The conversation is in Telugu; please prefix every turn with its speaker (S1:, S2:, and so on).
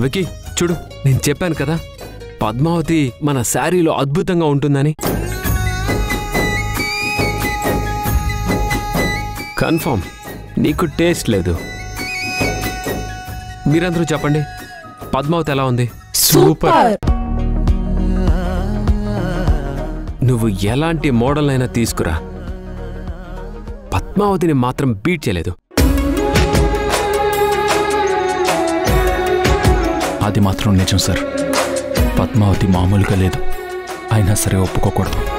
S1: వికీ చూడు నేను చెప్పాను కదా పద్మావతి మన శారీలో అద్భుతంగా ఉంటుందని కన్ఫర్మ్ నీకు టేస్ట్ లేదు మీరందరూ చెప్పండి పద్మావతి ఎలా ఉంది
S2: సూపర్
S1: నువ్వు ఎలాంటి మోడల్ అయినా తీసుకురా పద్మావతిని మాత్రం బీట్ చేయలేదు
S3: అది మాత్రం నిజం సార్ పద్మావతి మామూలుగా లేదు అయినా సరే ఒప్పుకోకూడదు